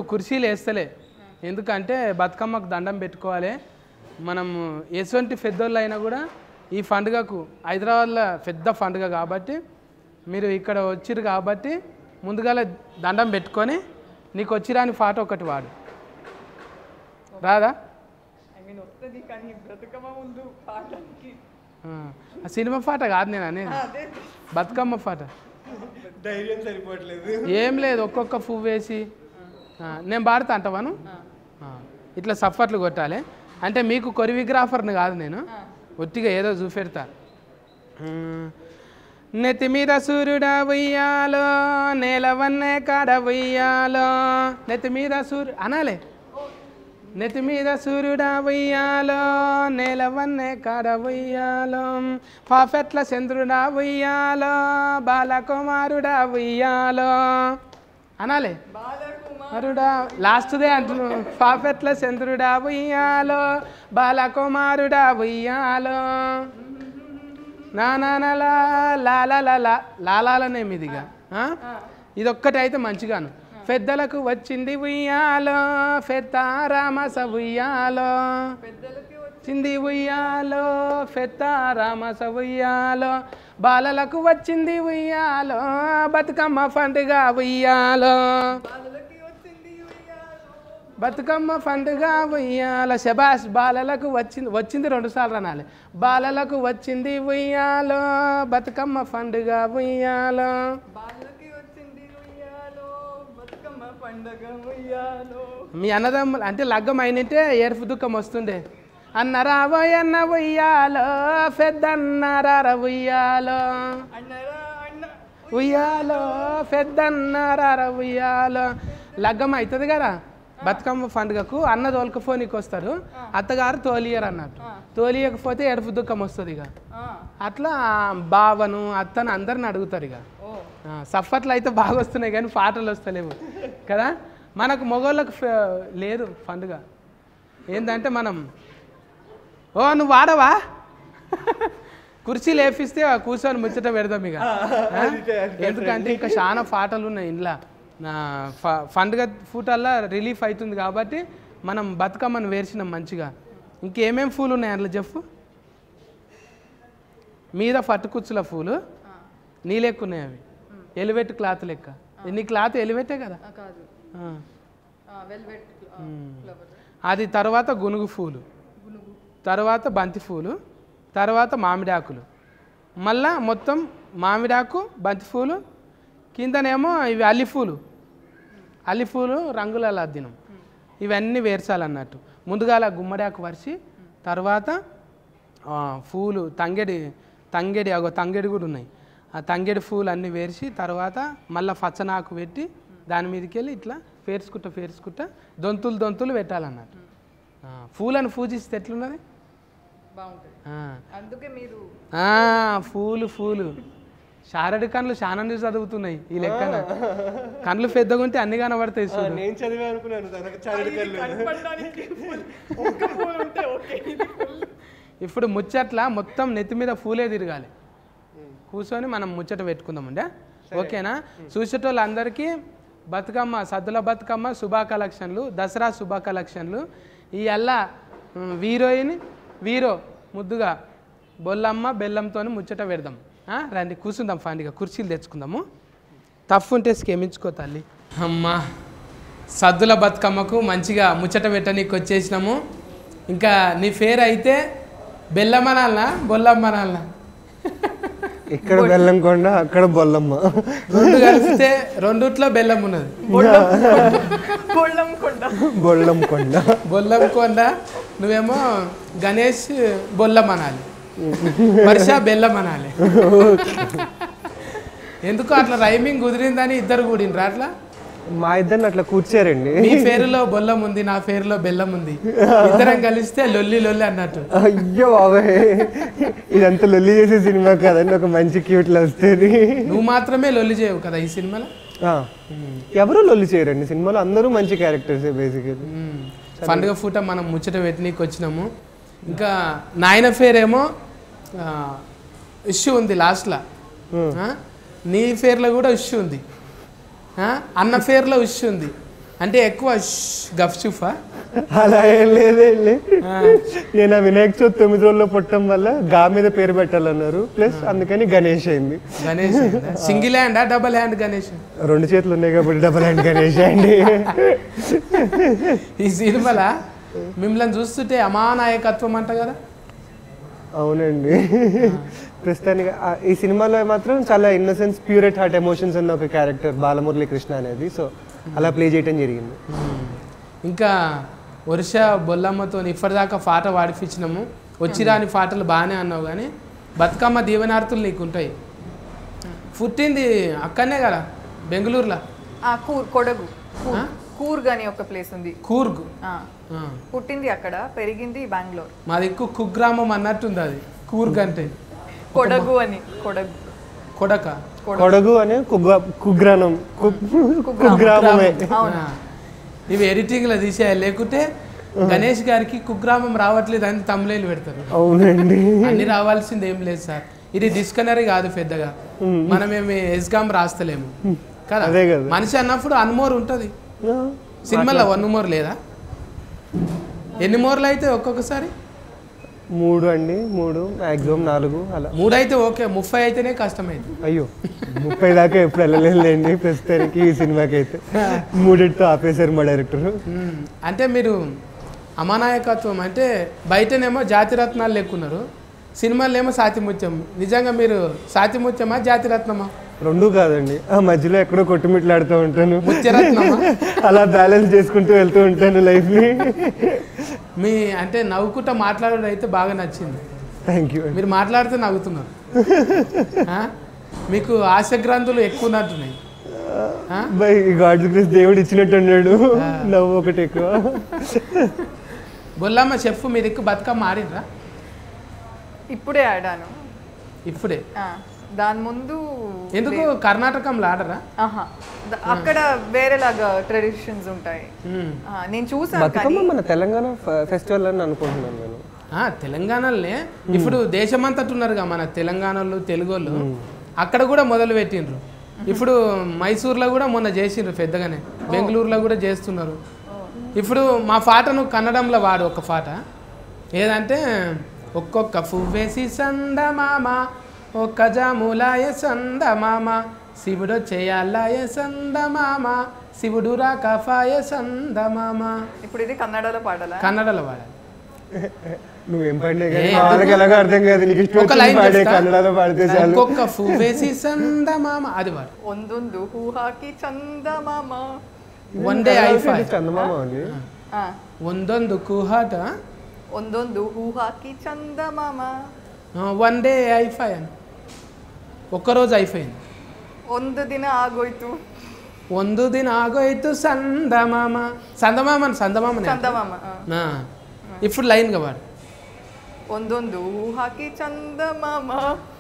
కుర్చీలు వేస్తలే ఎందుకంటే బతుకమ్మకు దండం పెట్టుకోవాలి మనం ఎటువంటి పెద్దోళ్ళు అయినా కూడా ఈ పండుగకు హైదరాబాద్లో పెద్ద పండుగ కాబట్టి మీరు ఇక్కడ వచ్చిరు కాబట్టి ముందుగాల దండం పెట్టుకొని నీకు వచ్చిరాని పాట ఒకటి వాడు రాదా ఐ మీన్ వస్తుంది కానీ బ్రతుకమ్మ ముందు పాడడానికి ఆ, ఆ సినిమా పాట కాదు నేను అనేది అదే బతుకమ్మ పాట ధైర్యం సరిపోవట్లేదు ఏం లేదు ఒక్కొక్క పువ్వు వేసి ఆ, నేను పాడుతా అంటవాను ఆ, ఇట్లా సఫర్లు కొట్టాలి అంటే మీకు కొరియోగ్రాఫర్ని కాదు నేను ఒట్టిగా ఏదో చూపెడతా ఉమ్, నెత్తి మీద సూర్యుడా ఉయ్యాలో నేలవన్నే కాడ ఉయ్యాలో నెత్తి మీద సూర్యు అనాలే నెత్తి మీద సూర్యుడా ఉయ్యాలో నేలవన్నే కాడ ఉయ్యాలో పాఫెట్ల చంద్రుడా ఉయ్యాలో బాలకుమారుడా ఉయ్యాలో అనాలే బాలకుమారుడా లాస్ట్దే అంటున్నాను పాఫెట్ల చంద్రుడా ఉయ్యాలో బాలకుమారుడా ఉయ్యాలో నా నా నా లా లా లా లా లా లాలాలనే మీదిగా ఆ? ఇదొక్కటి అయితే మంచిగాను పెద్దలకు వచ్చింది ఉయ్యాలో పెద్ద రామస ఉయ్యాలో పెద్దలకి వచ్చింది ఉయ్యాలో పెద్ద రామస ఉయ్యాలో బాలలకు వచ్చింది ఉయ్యాలో బతుకమ్మ పండుగ ఉయ్యాలో బాలలకి వచ్చింది ఉయ్యాలో బతుకమ్మ పండుగ ఉయ్యాల శబాష్ బాలలకు వచ్చింది వచ్చింది రెండు సార్లు అనాలి బాలలకు వచ్చింది ఉయ్యాలో బతుకమ్మ పండుగ ఉయ్యాలో బాలలకి వచ్చింది ఉయ్యాలో బతుకమ్మ పండగ ఉయ్యాలో మీ అన్నదమ్ములు అంటే లగ్గం అయినంటే ఏర్పు దుఃఖం వస్తుండే అన్నరావో అన్న ఉయ్యాలో పెద్దన్నారా ఉయ్యాలో అన్నరా అన్న ఉయ్యాలో పెద్దన్నారా ఉయ్యాలో లగ్గం అవుతుంది కదా బతుకమ్మ పండుగకు అన్న తోలుకపోనీకి వస్తారు అత్తగారు తోలియరు అన్నట్టు తోలియకపోతే ఎడుపు దుఃఖం వస్తుంది ఇక ఆ, అట్లా బావను అత్తను అందరిని అడుగుతారు ఇక ఓ ఆ, సఫట్లు అయితే బాగా వస్తున్నాయి కానీ పాటలు వస్తలేవు కదా మనకు మగవాళ్ళకు ఫ- లేదు పండుగ ఏంటంటే మనం ఓ నువ్వు వాడవా కుర్చీ లేపిస్తే ఆ కూర్చొని ముచ్చట పెడదాం ఇక ఆ? ఎందుకంటే ఇంకా చాలా పాటలు ఉన్నాయి ఇంట్లో నా ఫ- పండుగ పూటల్లా రిలీఫ్ అవుతుంది కాబట్టి మనం బతుకమ్మను వేర్చినాం మంచిగా ఇంకేమేం పూలు ఉన్నాయి అందులో చెప్పు మీద పట్టుకుచ్చుల పూలు నీ లెక్క ఉన్నాయి అవి ఎలివెట్ క్లాత్ లెక్క నీ క్లాత్ ఎలివెట్టే కదా ఆ, కాదు ఆ. వెల్వెట్ ఫ్లవర్ అది తర్వాత గునుగు పూలు గునుగు తర్వాత బంతి పూలు తర్వాత మామిడాకులు మళ్ళా మొత్తం మామిడాకు బంతి పూలు కిందనేమో ఇవి అల్లిపూలు అల్లిపూలు రంగుల అద్దినం ఇవన్నీ వేర్చాలన్నట్టు ముందుగాల గుమ్మడాకు వరిచి తర్వాత ఆ, పూలు తంగెడి తంగెడి అగో తంగెడి కూడా ఉన్నాయి ఆ తంగెడి పూలు అన్నీ వేర్చి తర్వాత మళ్ళీ పచ్చనాకు పెట్టి దాని మీదకి వెళ్ళి ఇట్లా పేర్చుకుంటా పేర్చుకుంటా దొంతులు దొంతులు పెట్టాలన్నట్టు ఆ, పూలను పూజిస్తే ఎట్లున్నది బాగుంటుంది ఆ. అందుకే మీరు ఆ, పూలు పూలు శారడి కళ్ళు చాలా నీళ్ళు చదువుతున్నాయి ఈ లెక్కన కళ్ళు పెద్దగా ఉంటే అన్ని కనబడతాయి చూడు నేను చదివే అనుకున్నాను తనకు చదివి కళ్ళు కనపడడానికి ఒక్క పూలు ఉంటే ఓకే ఇది full. ఇప్పుడు ముచ్చట్ల మొత్తం నెత్తి మీద పూలే తిరగాలి కూర్చొని మనం ముచ్చట పెట్టుకుందామండి ఓకేనా చూసేటోళ్ళందరికీ బతుకమ్మ సద్దుల బతుకమ్మ శుభా కలెక్షన్లు దసరా శుభా కలెక్షన్లు ఈ అల్ల వీరోయిన్ వీరో ముద్దుగా బొల్లమ్మ బెల్లంతో ముచ్చట పెడదాం ఆ, రండి కూర్చుందాం ఫండిగా కుర్చీలు తెచ్చుకుందాము తప్పు ఉంటే స్కెమించుకో తల్లి అమ్మా సద్దుల బతుకమ్మకు మంచిగా ముచ్చట పెట్టనీకి వచ్చేసినాము ఇంకా నీ పేరు అయితే బెల్లమ్మనాలనా బొల్లమ్మనాలనా ఇక్కడ బెల్లం కొండ అక్కడ బొల్లమ్మ రెండు కలిపితే రెండుట్లో బెల్లం ఉన్నది బొళ్ళం కొండ బొల్లం కొండ బొల్లం కొండ నువ్వేమో గణేష్ బొల్లం అనాలి వర్ష బెల్లం అనాలి ఎందుకు అట్లా రైమింగ్ కుదిరిందని ఇద్దరు కూడిండ్రు అట్లా మా ఇద్దరిని అట్లా కూర్చారండి నీ పేరులో బొల్లం ఉంది నా పేరులో బెల్లం ఉంది ఇద్దరం కలిస్తే లొల్లి లొల్లి అన్నట్టు అయ్యో బాబాయ్ ఇదంతా లొల్లి చేసే సినిమా కదండి ఒక మంచి క్యూట్ లవ్ స్టోరీ నువ్వు మాత్రమే లొల్లి చేయవు కదా ఈ సినిమాలో ఎవరు లొల్లి చేయరండి సినిమాలో అందరూ మంచి క్యారెక్టర్స్ బేసికలీ మ్మ్. పండుగ పూట మనం ముచ్చట పెట్టనీకి వచ్చినాము ఇంకా నాయన పేరేమో ఇష్యూ ఉంది లాస్ట్లో నీ పేర్లో కూడా ఇష్యూ ఉంది ఆ? అన్న పేర్లో ఇష్యూ ఉంది అంటే ఎక్కువ ష్ గఫ్ షుఫా అలా ఏం లేదు ఏం లేదు. నేను ఆ వినాయక చవితి తొమ్మిది రోజుల్లో పుట్టడం వల్ల గా మీద పేరు పెట్టాలన్నారు ప్లస్ అందుకని గణేష్ అయింది గణేష్ అయిందా? సింగిల్ హ్యాండా డబల్ హ్యాండ్ గణేష్ రెండు చేతులు ఉన్నాయి కాబట్టి డబల్ హ్యాండ్ గణేష్ అండి ఈ సినిమాల మిమ్మల్ని చూస్తుంటే అమానాయకత్వం అంట కదా అవునండి ప్రస్తుతానికి ఆ- ఈ సినిమాలో మాత్రం చాలా innocence pure at heart emotions అన్న ఒక క్యారెక్టర్ బాలమురళి కృష్ణ అనేది సో అలా ప్లే చేయడం జరిగింది ఇంకా వర్ష బొల్లమ్మతో ఇప్పటిదాకా పాట పాడిపించినాము వచ్చి రాని పాటలు బాగానే అన్నావు కానీ బతుకమ్మ దీవెనార్తులు నీకు ఉంటాయి పుట్టింది అక్కడనే కదా బెంగళూరులో ఆ కూర్ కొడగు కూర్- ఆ? కూర్గ్ అని ఒక ప్లేస్ ఉంది కూర్గ్ ఆ, ఆ. పుట్టింది అక్కడ పెరిగింది బెంగళూరు మా దిక్కు కుగ్రామం అన్నట్టుంది అది కూర్గ్ అంటే కొడగు అని కొడగు కొడక కొడగు అనే కుగ్రా- కుగ్రామం కు- కుగ్రామమే ఆ. ఇవి ఎడిటింగ్లో తీసేయాలి లేకుంటే గణేష్ గారికి కుగ్రామం రావట్లేదు అని తమ్ములేలు పెడతారు అవునండి అన్ని రావాల్సింది ఏం లేదు సార్ ఇది డిస్కనరీ కాదు పెద్దగా మనమేమి ఎస్గామ్ రాస్తలేము కదా అదే కదా. మనిషి అన్నప్పుడు అన్మోర్ ఉంటుంది సినిమాలో వన్ మోర్ లేదా ఎన్ని మోర్లు అయితే ఒక్కొక్కసారి మూడు అండి మూడు మ్యాక్సిమం నాలుగు అలా మూడు అయితే ఓకే ముప్పై అయితేనే కష్టమైంది అయ్యో ముప్పై దాకా ఎప్పుడు వెళ్ళలేదులేండి ప్రస్తుతానికి ఈ సినిమాకి అయితే మూడిటితో ఆపేశారు మా డైరెక్టర్ మ్మ్. అంటే మీరు అమానాయకత్వం అంటే బయటనేమో జాతిరత్నాలు లెక్కున్నారు సినిమాలో ఏమో సాతిముత్యం నిజంగా మీరు సాతిముత్యమా జాతిరత్నమా రెండు కాదండి ఆ మధ్యలో ఎక్కడో కొట్టుమిట్లాడుతూ ఉంటాను ముత్యరత్నమా అలా బ్యాలెన్స్ చేసుకుంటూ వెళ్తూ ఉంటాను లైఫ్ని మీ అంటే నవ్వుకుంటా మాట్లాడడం అయితే బాగా నచ్చింది థ్యాంక్ యూ మీరు మాట్లాడితే నవ్వుతున్నారు ఆ? మీకు ఆశగ్రంథులు ఎక్కువ ఉన్నట్టున్నాయి ఆ? బై గాడ్ గ్రేస్ దేవుడు ఇచ్చినట్టు అన్నాడు నవ్వు ఒకటి ఎక్కువ బొల్లమ్మ చెప్పు మీరు ఎక్కువ బతుకమ్మ ఆడినరా ఇప్పుడే ఆడాను ఇప్పుడే ఆ, దాని ముందు ఎందుకు కర్ణాటకంలో ఆడరా ఆహా ద- అక్కడ వేరేలాగా ట్రెడిషన్స్ ఉంటాయి మ్మ్. ఆ, నేను చూసాను కానీ బతుకమ్మ మన తెలంగాణ ఫెస్టివల్ అని అనుకుంటున్నాను నేను ఆ, తెలంగాణలోనే ఇప్పుడు దేశమంతటి ఉన్నారుగా మన తెలంగాణలో తెలుగు వాళ్ళు అక్కడ కూడా మొదలు పెట్టిండ్రు ఇప్పుడు మైసూర్లో కూడా మొన్న చేసిండ్రు పెద్దగానే బెంగళూరులో కూడా చేస్తున్నారు ఇప్పుడు మా పాటను కన్నడంలో వాడు ఒక పాట ఏదంటే ఒక్కొక్క పువ్వేసి సందమామ ఒక్క జాములాయ సందమామ శివుడు చేయాలాయ సందమామ శివుడు రాకఫాయ సందమామ ఇప్పుడు ఇది కన్నడలో పాడాలా కన్నడలో వాడాలి నువ్వేం పాడినా కానీ మా వాళ్ళకి ఎలాగో అర్థం కాదు నీకు ఇష్టం ఒక వచ్చింది లైన్ పాడే చెప్తా. కన్నడలో పాడితే చాలు ఒక్కొక్క పువ్వేసి సందమామ అది వాడు ಒಂದೊಂದು ಹೂ ಹಾಕಿ ಚಂದ ಮಾಮ ಒಂದೇ ಐಫೈ చందమామ అండి ಆ, ಒಂದೊಂದು ಕುಹಾಟ ಒಂದೊಂದು ಹೂ ಹಾಕಿ ಚಂದ ಮಾಮ ಒನ್ డే ಐಫೈ అని ఒక్కరోజు అయిపోయింది ಒಂದು ದಿನ ಆಗೋಯ್ತು ಒಂದು ದಿನ ಆಗೋಯ್ತು సందమామ సందమామ అని సందమామ ಚಂದ ಮಾಮ ಆ. ఇప్పుడు లైన్గా వాడు ಒಂದೊಂದು ಹೂ ಹಾಕಿ ಚಂದ ಮಾಮ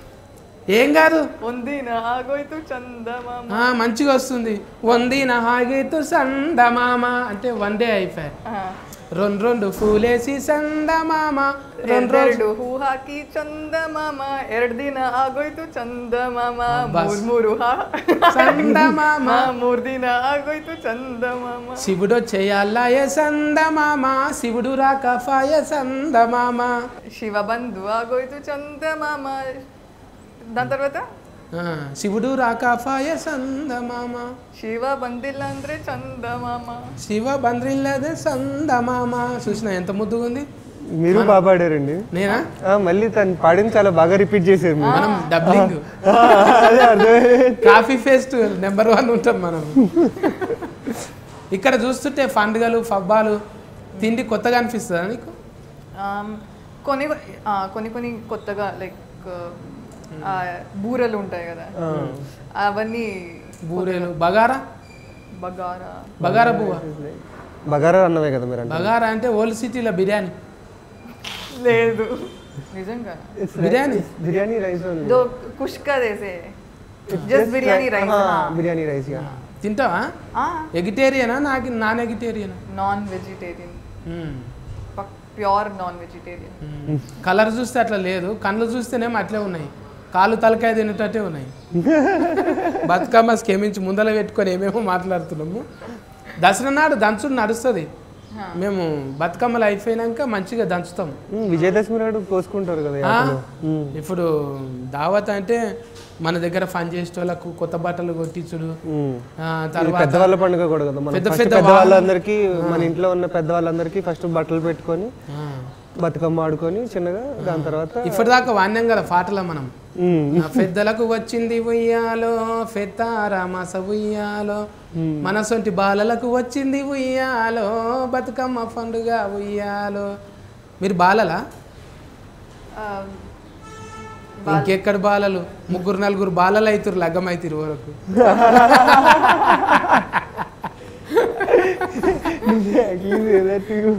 ఏం కాదు ಒಂದಿನ ಆಗೋಯ್ತು ಚಂದ ಮಾಮ ఆ, మంచిగా వస్తుంది వందిన హాగైతు సందమామ అంటే వన్ డే అయిపోయి ಆ, రెండు రెండు పూలేసి సందమామ రెండు రోజు ಎರಡೆರಡು ಹೂ ಹಾಕಿ ಚಂದ ಮಾಮ ಎರಡ್ ದಿನ ಆಗೋಯ್ತು ಚಂದ ಮಾಮ ಬಸ್. ಮೂರ್ ಮೂರು ಹಾ సందమామ ಆ, ಮೂರ್ ದಿನ ಆಗೋಯ್ತು ಚಂದ ಮಾಮ శివుడు చేయాలయ సందమామ శివుడు రాకఫాయ సందమామ ಶಿವ ಬಂದು ಆಗೋಯ್ತು ಚಂದ ಮಾಮ దాని తర్వాత ఆ, శివుడు రాకఫాయ సందమామ ಶಿವ ಬಂದಿಲ್ಲ ಅಂದ್ರೆ ಚಂದ ಮಾಮ శివ బంద్రిల్లదే సందమామ చూసిన ఎంత ముద్దుగా ఉంది మీరు బాగా పాడారండి నేనా ఆ, మళ్ళీ తను పాడింది చాలా బాగా రిపీట్ చేశారు మీరు మనం డబ్లింగ్ ఆ, అదే అర్థమైంది కాఫీ ఫేస్ట్ నెంబర్ వన్ ఉంటాం మనం ఇక్కడ చూస్తుంటే పండుగలు పబ్బాలు తిండి కొత్తగా అనిపిస్తుందా నీకు ఆమ్, కొన్ని ఆ, కొన్ని కొన్ని కొత్తగా లైక్ బూరలు ఉంటాయి కదా అవన్నీ బూరెలు బగారా బగారా బగారా బువ్వ బగారా అన్నవే కదా మీరు అంటే బగారా అంటే ఓల్డ్ సిటీలో బిర్యానీ లేదు నిజంగా బిర్యానీ బిర్యానీ రైస్ ఉంది దో కుష్కా దేసే just biryani rice biryani rice తింటావా ఎగిటేరియనా నాకు నాన్ ఎగిటేరియనా non vegetarian pure non vegetarian colour చూస్తే అట్లా లేదు కళ్ళు చూస్తేనేమో అట్లే ఉన్నాయి కాలు తలకాయ తినేటట్టే ఉన్నాయి బతుకమ్మ స్కెమించి ముందర పెట్టుకొని ఏమేమో మాట్లాడుతున్నాము దసరా నాడు దంచుడు నడుస్తుంది మేము బతుకమ్మలు అయిపోయినాక మంచిగా దంచుతాం ఉమ్, విజయదశమి నాడు కోసుకుంటారు కదా ఆ, యాటలు. ఉమ్, ఇప్పుడు దావత్ అంటే మన దగ్గర ఫన్ చేసే వాళ్ళకు కొత్త బట్టలు కొట్టించుడు ఉమ్. ఆ, ఇది తర్వాత పెద్దవాళ్ళ పండుగ కూడా కదా మనం పెద్ద ఫస్ట్ పెద్ద పెద్దవాళ్ళందరికీ మన ఇంట్లో ఉన్న పెద్దవాళ్ళందరికీ ఫస్ట్ బట్టలు పెట్టుకొని ఆ, బతుకమ్మ ఆడుకొని చిన్నగా దాని తర్వాత ఇప్పటిదాకా వాడినాం కదా పాటలో మనం ఉమ్, ఆ పెద్దలకు వచ్చింది ఉయ్యాలో పెద్దారామస ఉయ్యాలో మనసొంటి బాలలకు వచ్చింది ఉయ్యాలో బతుకమ్మ పండుగ ఉయ్యాలో మీరు బాలలా ఆ, ఇంకెక్కడ బాలలు ముగ్గురు నలుగురు బాలలు అవుతారు లగ్గం అవుతారు వరకు Exactly that too.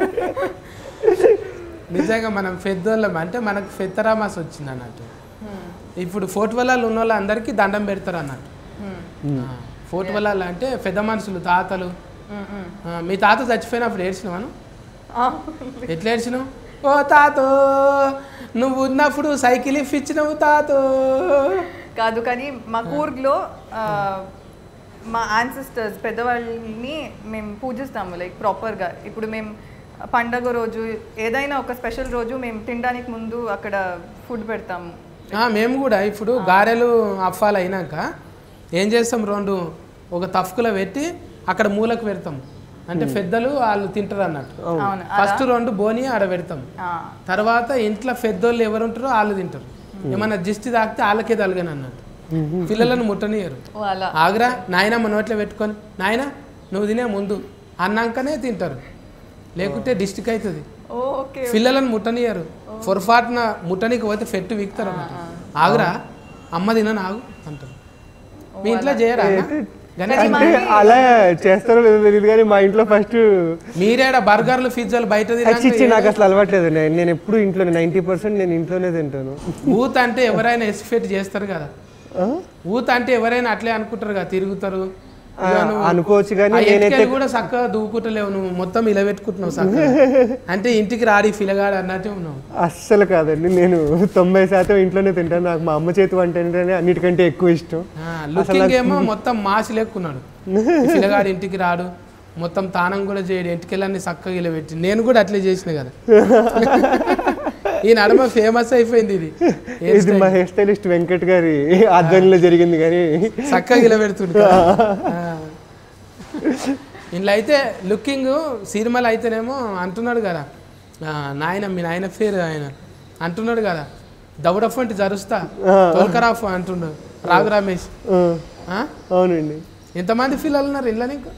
నిజంగా మనం పెద్దోళ్ళం అంటే మనకు పెద్దరామాస వచ్చింది అన్నట్టు ఇప్పుడు ఫోర్ట్ వలాలు ఉన్న వాళ్ళందరికీ దండం పెడతారు అన్నట్టు మ్మ్. ఆ, ఫోర్ట్ వలాలు అంటే పెద్ద మనుషులు తాతలు మ్మ్, మ్మ్. ఆ, మీ తాత చచ్చిపోయినప్పుడు ఏడ్చినావాను ఆ, ఎట్లా ఏడ్చినావు ఓ తాతో నువ్వు ఉన్నప్పుడు సైకిల్ ఇప్పించినావు తాతో కాదు కానీ మా కూర్గ్లో ఆ, మా యాన్సిస్టర్స్ పెద్దవాళ్ళని మేము పూజిస్తాము లైక్ ప్రాపర్గా ఇప్పుడు మేము పండగ రోజు ఏదైనా ఒక స్పెషల్ రోజు మేము తినడానికి ముందు అక్కడ ఫుడ్ పెడతాము ఆ, మేము కూడా ఇప్పుడు గారెలు అఫాలు అయినాక ఏం చేస్తాం రెండు ఒక తఫ్కులో పెట్టి అక్కడ మూలకు పెడతాం అంటే పెద్దలు వాళ్ళు తింటారు అన్నట్టు అవును ఫస్ట్ రెండు బోని ఆడ పెడతాం ఆ, తర్వాత ఇంట్లో పెద్దోళ్ళు ఎవరు ఉంటారో వాళ్ళు తింటారు ఏమన్నా దిష్టి తాకితే వాళ్ళకే తలగని అన్నట్టు పిల్లలను ముట్టనియరు ఓ అలా ఆగ్రా నాయన మన నోట్లో పెట్టుకొని నాయన నువ్వు తినే ముందు అన్నాకనే తింటారు లేకుంటే డిస్టిక్ అవుతుంది ఓ, ఓకే పిల్లలను ముట్టనియరు పొరపాటున ముట్టనికి పోతే ఫెట్టు వీక్తారు అన్నమాట ఆగురా అమ్మ తినను ఆగు అంటారు మీ ఇంట్లో చేయరా అన్న? గణేష్ అంటే అలా చేస్తారో లేదో తెలియదు కానీ మా ఇంట్లో ఫస్ట్ మీరేడ బర్గర్లు పిజ్జాలు బయట తిన్నాక ఇచ్చి నాకు అసలు అలవాట్లేదు నేను నేను ఎప్పుడు ఇంట్లోనే నైంటీ పర్సెంట్ నేను ఇంట్లోనే తింటాను ఊత్ అంటే ఎవరైనా ఎస్ఫెక్ట్ చేస్తారు కదా ఆ? ఊత్ అంటే ఎవరైనా అట్లే అనుకుంటారు కదా తిరుగుతారు ఆ, ఇక నువ్వు అనుకోవచ్చు కానీ ఆ నేనైతే ఎటుకలు కూడా చక్కగా దూకుంటలేవు నువ్వు మొత్తం ఇలా పెట్టుకుంటున్నావు చక్కగా అంటే ఇంటికి రాడి ఫిలగాడు అన్నట్టే ఉన్నావు అస్సలు కాదండి నేను తొంభై శాతం ఇంట్లోనే తింటాను నాకు మా అమ్మ చేతి వంట ఏంటంటే అన్నిటికంటే ఎక్కువ ఇష్టం లుకింగ్ ఏమో మొత్తం మాసి లేకున్నాడు పిల్లగాడు ఇంటికి రాడు మొత్తం తానం కూడా చేయడు ఇంటికెళ్ళని చక్కగా ఇలా పెట్టి నేను కూడా అట్లే చేసిన కదా ఈ నడమ ఫేమస్ అయిపోయింది ఇది ఇది మా హెయిర్ స్టైలిస్ట్ వెంకట్ గారి ఆధ్వర్యంలో జరిగింది కానీ చక్కగా ఇలా పెడుతుంటా ఇంట్లో అయితే లుకింగ్ సినిమాలు అయితేనేమో అంటున్నాడు కదా ఆ, నాయన మీ నాయన పేరు ఆయన అంటున్నాడు కదా దౌడఫంటి జరుస్తా తోల్కరాఫ్ అంటున్నాడు రాఘు రమేష్ ఆ, ఆ? అవునండి ఎంతమంది పిల్లలు ఉన్నారు ఇళ్ళ నీకు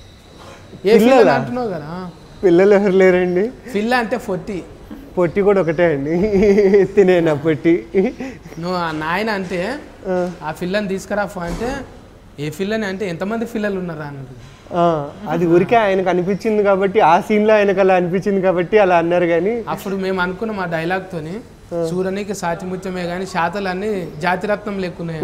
ఏ పిల్లలు అంటున్నావు కదా పిల్లలు ఎవరు లేరండి పిల్ల అంటే ఫొట్టి పొట్టి కూడా ఒకటే అండి తినేనా పొట్టి నువ్వు ఆ నాయన అంటే ఆ, ఆ పిల్లని తీసుకురా ఫో అంటే ఏ పిల్లని అంటే ఎంతమంది పిల్లలు ఉన్నారా అన్నది ఆ, అది ఊరికే ఆయనకు అనిపించింది కాబట్టి ఆ సీన్లో ఆయనకు అలా అనిపించింది కాబట్టి అలా అన్నారు కానీ అప్పుడు మేము అనుకున్నాం ఆ డైలాగ్తోని చూడనీకి సాటి ముత్యమే కానీ శాతలన్నీ జాతిరత్నం లేకున్నాయి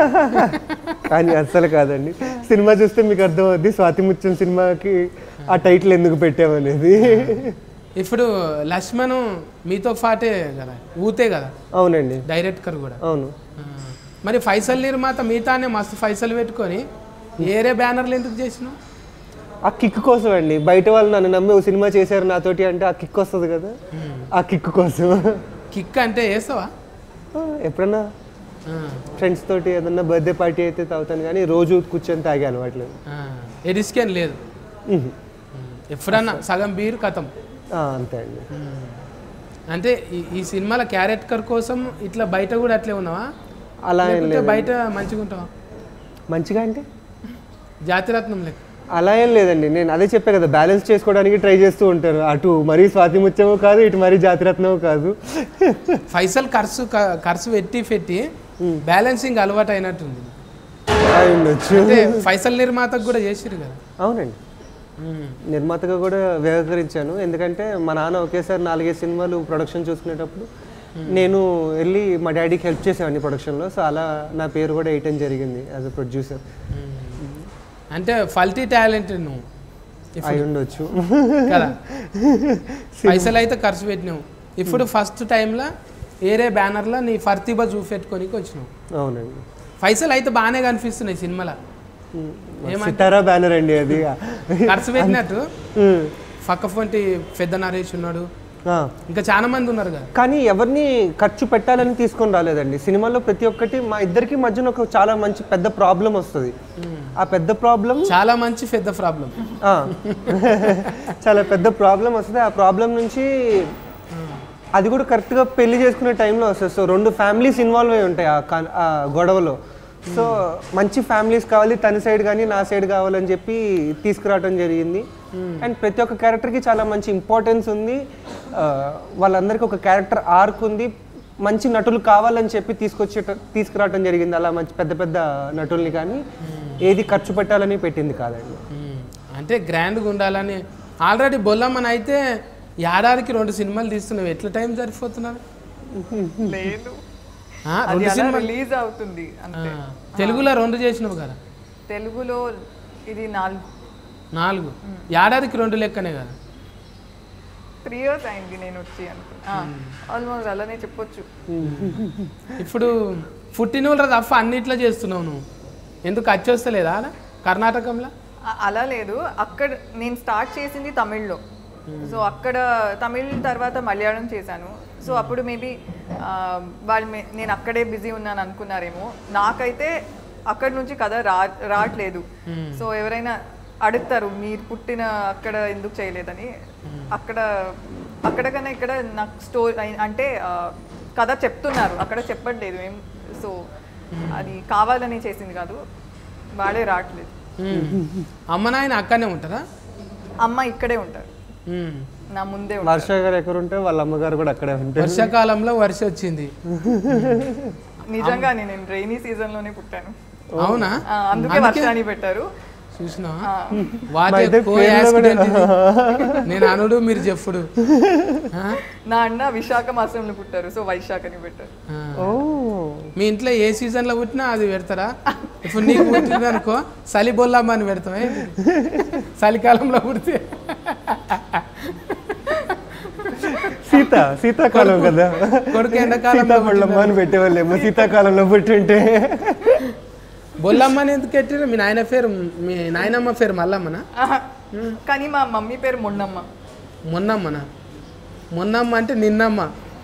కానీ అస్సలు కాదండి సినిమా చూస్తే మీకు అర్థమవుద్ది స్వాతి ముత్యం సినిమాకి ఆ టైటిల్ ఎందుకు పెట్టామనేది ఇప్పుడు లక్ష్మణ్ మీతో పాటే కదా ఊతే కదా అవునండి డైరెక్టర్ కూడా అవును ఆ, మరి ఫైసల్ నిర్మాత మిగతానే మస్తు ఫైసల్ పెట్టుకొని ఏరే బ్యానర్లు ఎందుకు చేసినావు ఆ కిక్ కోసం అండి బయట వాళ్ళు నన్ను నమ్మి ఒక సినిమా చేశారు నాతోటి అంటే ఆ కిక్ వస్తుంది కదా ఆ కిక్ కోసం కిక్ అంటే వేస్తావా ఆ, ఎప్పుడన్నా ఆ, ఫ్రెండ్స్ తోటి ఏదన్నా బర్త్డే పార్టీ అయితే తాగుతాను కానీ రోజు కూర్చొని తాగే అలవాట్లేదు ఆ, ఎడిస్కెన్ లేదు ఉహు. ఎప్పుడన్నా సగం బీరు కథం ఆ, అంతే అండి అంటే ఈ ఈ సినిమాల క్యారెక్టర్ కోసం ఇట్లా బయట కూడా అట్లే ఉన్నావా అలా ఏం లేకుంటే లేదు బయట మంచిగా ఉంటావా మంచిగా అంటే జాతిరత్నం లెక్క అలా ఏం లేదండి నేను అదే చెప్పా కదా బ్యాలెన్స్ చేసుకోవడానికి ట్రై చేస్తూ ఉంటారు అటు మరీ స్వాతి ముత్యము కాదు ఇటు మరీ జాతిరత్నము కాదు పైసలు ఖర్చు క- ఖర్చు పెట్టి పెట్టి బ్యాలెన్సింగ్ అలవాటు అయినట్టుంది అయి ఉండొచ్చు అంటే పైసలు నిర్మాతకు కూడా చేసిరు కదా అవునండి నిర్మాతగా కూడా వ్యవహరించాను ఎందుకంటే మా నాన్న ఒకేసారి నాలుగైదు సినిమాలు ప్రొడక్షన్ చూసుకునేటప్పుడు నేను వెళ్ళి మా డాడీకి హెల్ప్ చేసేవాడిని ప్రొడక్షన్లో సో అలా నా పేరు కూడా వేయటం జరిగింది యాజ్ అ ప్రొడ్యూసర్ అంటే ఫల్టీ టాలెంట్ నువ్వు అయి ఉండొచ్చు కదా పైసలు అయితే ఖర్చు పెట్టినావు ఇప్పుడు ఫస్ట్ టైంలో ఏరే బ్యానర్లో నీ ఫర్తిబా చూపెట్టుకోనికి వచ్చినావు అవునండి పైసలు అయితే బాగానే కనిపిస్తున్నాయి సినిమాలో సితారా బ్యానర్ అండి అది ఖర్చు పెట్టినట్టు ఉమ్. పక్క పొంటి పెద్ద నరేష్ ఉన్నాడు ఆ. ఇంకా చాలా మంది ఉన్నారు కదా కానీ ఎవరిని ఖర్చు పెట్టాలని తీసుకొని రాలేదండి సినిమాలో ప్రతి ఒక్కటి మా ఇద్దరికి మధ్యన ఒక చాలా మంచి పెద్ద ప్రాబ్లం వస్తుంది ఆ పెద్ద ప్రాబ్లం చాలా మంచి పెద్ద ప్రాబ్లం చాలా పెద్ద ప్రాబ్లం వస్తుంది ఆ ప్రాబ్లం నుంచి అది కూడా కరెక్ట్గా పెళ్లి చేసుకునే టైంలో వస్తుంది సో రెండు ఫ్యామిలీస్ ఇన్వాల్వ్ అయి ఉంటాయి ఆ కన్- ఆ గొడవలో సో మంచి ఫ్యామిలీస్ కావాలి తన సైడ్ కానీ నా సైడ్ కావాలని చెప్పి తీసుకురావడం జరిగింది అండ్ ప్రతి ఒక్క క్యారెక్టర్కి చాలా మంచి ఇంపార్టెన్స్ ఉంది ఆ, వాళ్ళందరికీ ఒక క్యారెక్టర్ ఆర్క్ ఉంది మంచి నటులు కావాలని చెప్పి తీసుకొచ్చే తీసుకురావడం జరిగింది అలా మంచి పెద్ద పెద్ద నటుల్ని కానీ ఏది ఖర్చు పెట్టాలని పెట్టింది కాదండి మ్మ్. అంటే గ్రాండ్గా ఉండాలని ఆల్రెడీ బొల్లమ్మని అయితే ఏడాదికి రెండు సినిమాలు తీస్తున్నావు ఎట్లా టైం సరిపోతున్నారు లేదు ఆ, అది రెండు అలా సినిమాలు రిలీజ్ అవుతుంది అంతే ఆ, తెలుగులో రెండు చేసినావు కదా తెలుగులో ఇది నాలుగు నాలుగు ఏడాదికి రెండు లెక్కనే కదా త్రీ ఇయర్స్ అయింది నేను వచ్చి అనుకున్నా ఆల్మోస్ట్ అలానే చెప్పొచ్చు ఇప్పుడు పుట్టినోళ్ళ తప్ప అన్నిట్లో చేస్తున్నావు నువ్వు ఎందుకు వచ్చేస్తలేదా ఆడ కర్ణాటకంలో అ- అలా లేదు అక్కడ నేను స్టార్ట్ చేసింది తమిళ్లో సో అక్కడ తమిళ్ తర్వాత మలయాళం చేశాను సో అప్పుడు మేబీ వాళ్ళు మే- నేను అక్కడే బిజీ ఉన్నాను అనుకున్నారేమో నాకైతే అక్కడ నుంచి కథ రా రావట్లేదు సో ఎవరైనా అడుగుతారు మీరు పుట్టిన అక్కడ ఎందుకు చేయలేదని అక్కడ అక్కడ కన్నా ఇక్కడ నాకు స్టోరీ అంటే ఆ, కథ చెప్తున్నారు అక్కడ చెప్పట్లేదు ఏం సో అది కావాలని చేసింది కాదు వాడే రావట్లేదు మ్మ్. అమ్మ నాయన అక్కడనే ఉంటారా అమ్మ ఇక్కడే ఉంటారు మ్మ్. నా ముందే ఉంటారు వర్ష గారు ఎక్కడ ఉంటే వాళ్ళ అమ్మగారు కూడా అక్కడే ఉంటారు వర్షాకాలంలో వర్ష వచ్చింది నిజంగా నేను రైనీ సీజన్ లోనే పుట్టాను అవునా ఆ, అందుకే వర్షాన్ని పెట్టారు చూసినా ఆ, వాటి ఇద్దరి కో పేర్లు యాక్సిడెంట్ ఇది. నేను అనుడు మీరు చెప్పుడు ఆ? నా అన్న విశాఖ మాసంలో పుట్టారు సో వైశాఖని పెట్టారు ఆ. ఓ మీ ఇంట్లో ఏ సీజన్లో పుట్టినా అది పెడతారా ఇప్పుడు నీకు పుట్టింది అనుకో చలి బొల్లమ్మ అని పెడతావా ఏంటి? చలికాలంలో పుడితే సీత శీతాకాలం కదా కొడుకు ఎండాకాలంలో సీతాపళ్ళమ్మ అని పెట్టేవాళ్ళేమో శీతాకాలంలో పుట్టింటే బొల్లమ్మని ఎందుకు పెట్టారు మీ నాయన పేరు మీ నాయనమ్మ పేరు మల్లమ్మనా ఆహా. కానీ మా మమ్మీ పేరు మొన్నమ్మ మొన్నమ్మనా మొన్నమ్మ అంటే నిన్నమ్మ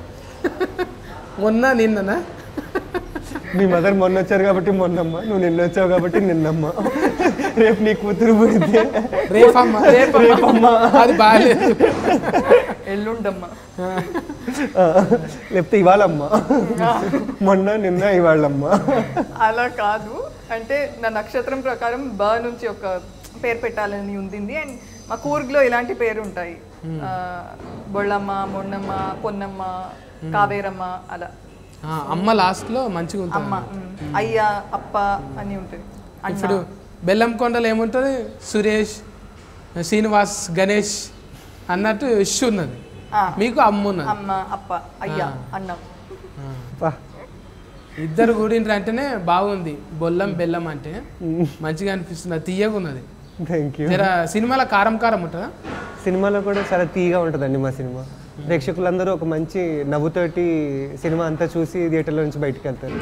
మొన్న నిన్ననా మీ మదర్ మొన్న వచ్చారు కాబట్టి మొన్నమ్మ నువ్వు నిన్న వచ్చావు కాబట్టి నిన్నమ్మ రేపు నీ కూతురు పుడితే రేపమ్మ రేపమ్మ అది బాగాలేదు ఎల్లుండమ్మ ఆ, లేకపోతే ఇవాళమ్మ మొన్న నిన్న ఇవాళమ్మ అలా కాదు అంటే నా నక్షత్రం ప్రకారం బ నుంచి ఒక పేరు పెట్టాలని ఉంది అండ్ మా కూర్గ్లో ఇలాంటి పేరు ఉంటాయి ఆ, బొళ్ళమ్మ మొన్నమ్మ పొన్నమ్మ కావేరమ్మ అలా ఆ, అమ్మ లాస్ట్లో మంచిగా ఉంటుంది అమ్మ ఉమ్, అయ్య అప్ప అని ఉంటుంది అన్న. ఇప్పుడు బెల్లం కొండలు ఏముంటుంది సురేష్ శ్రీనివాస్ గణేష్ అన్నట్టు ఇష్ ఉన్నది ఆ, మీకు అమ్మ ఉన్నది అమ్మ అప్ప అయ్య అన్న ఆ. పా. ఇద్దరు కూడిండ్రు అంటేనే బాగుంది బొల్లం బెల్లం అంటే మంచిగా అనిపిస్తుంది తీయగా ఉన్నది థ్యాంక్ యూ జర సినిమాలో కారం కారం ఉంటుందా సినిమాలో కూడా చాలా తీగా ఉంటుందండి మా సినిమా ప్రేక్షకులందరూ ఒక మంచి నవ్వుతోటి సినిమా అంతా చూసి థియేటర్లో నుంచి బయటకు వెళ్తారు